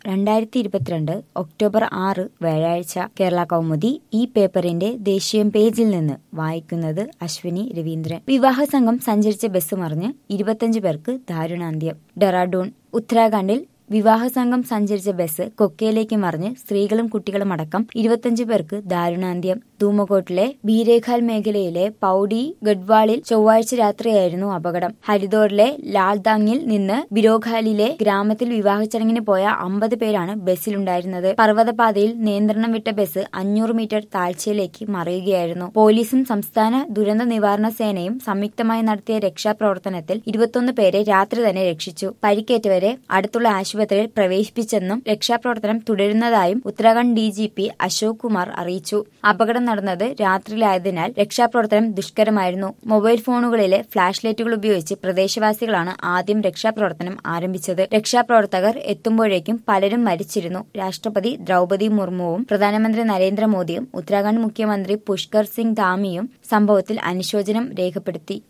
രണ്ടായിരത്തി ഇരുപത്തിരണ്ട് ഒക്ടോബർ ആറ് വ്യാഴാഴ്ച കേരള കൗമുദി ഈ പേപ്പറിന്റെ ദേശീയ പേജിൽ നിന്ന് വായിക്കുന്നത് അശ്വിനി രവീന്ദ്രൻ വിവാഹ സംഘം സഞ്ചരിച്ച ബസ് മറിഞ്ഞ് ഇരുപത്തിയഞ്ച് പേർക്ക് ദാരുണാന്ത്യം ഡെറാഡൂൺ ഉത്തരാഖണ്ഡിൽ വിവാഹ സംഘം സഞ്ചരിച്ച ബസ് കൊക്കയിലേക്ക് മറിഞ്ഞ് സ്ത്രീകളും കുട്ടികളും അടക്കം ഇരുപത്തിയഞ്ച് പേർക്ക് ദാരുണാന്ത്യം ധൂമകോട്ടിലെ ബീരേഖാൽ മേഖലയിലെ പൌഡി ഗഡ്വാളിൽ ചൊവ്വാഴ്ച രാത്രിയായിരുന്നു അപകടം ഹരിദ്വാറിലെ ലാൽദാങ്ങിൽ നിന്ന് ബിരോഖാലിലെ ഗ്രാമത്തിൽ വിവാഹ ചടങ്ങിന് പോയ അമ്പത് പേരാണ് ബസ്സിലുണ്ടായിരുന്നത് പർവ്വതപാതയിൽ നിയന്ത്രണം വിട്ട ബസ് അഞ്ഞൂറ് മീറ്റർ താഴ്ചയിലേക്ക് മറിയുകയായിരുന്നു പോലീസും സംസ്ഥാന ദുരന്ത നിവാരണ സേനയും സംയുക്തമായി നടത്തിയ രക്ഷാപ്രവർത്തനത്തിൽ ഇരുപത്തൊന്ന് പേരെ രാത്രി തന്നെ രക്ഷിച്ചു പരിക്കേറ്റവരെ അടുത്തുള്ള ആശുപത്രിയിൽ പ്രവേശിപ്പിച്ചെന്നും രക്ഷാപ്രവർത്തനം തുടരുന്നതായും Uttarakhand D G P Ashok Kumar അറിയിച്ചു അപകടം നടന്നത് രാത്രിയിലായതിനാൽ രക്ഷാപ്രവർത്തനം ദുഷ്കരമായിരുന്നു മൊബൈൽ ഫോണുകളിലെ ഫ്ളാഷ് ലൈറ്റുകൾ ഉപയോഗിച്ച് പ്രദേശവാസികളാണ് ആദ്യം രക്ഷാപ്രവർത്തനം ആരംഭിച്ചത് രക്ഷാപ്രവർത്തകർ എത്തുമ്പോഴേക്കും പലരും മരിച്ചിരുന്നു രാഷ്ട്രപതി ദ്രൗപതി മുർമുവും പ്രധാനമന്ത്രി നരേന്ദ്രമോദിയും ഉത്തരാഖണ്ഡ് മുഖ്യമന്ത്രി പുഷ്കർ സിംഗ് ധാമിയും സംഭവത്തിൽ അനുശോചനം രേഖപ്പെടുത്തി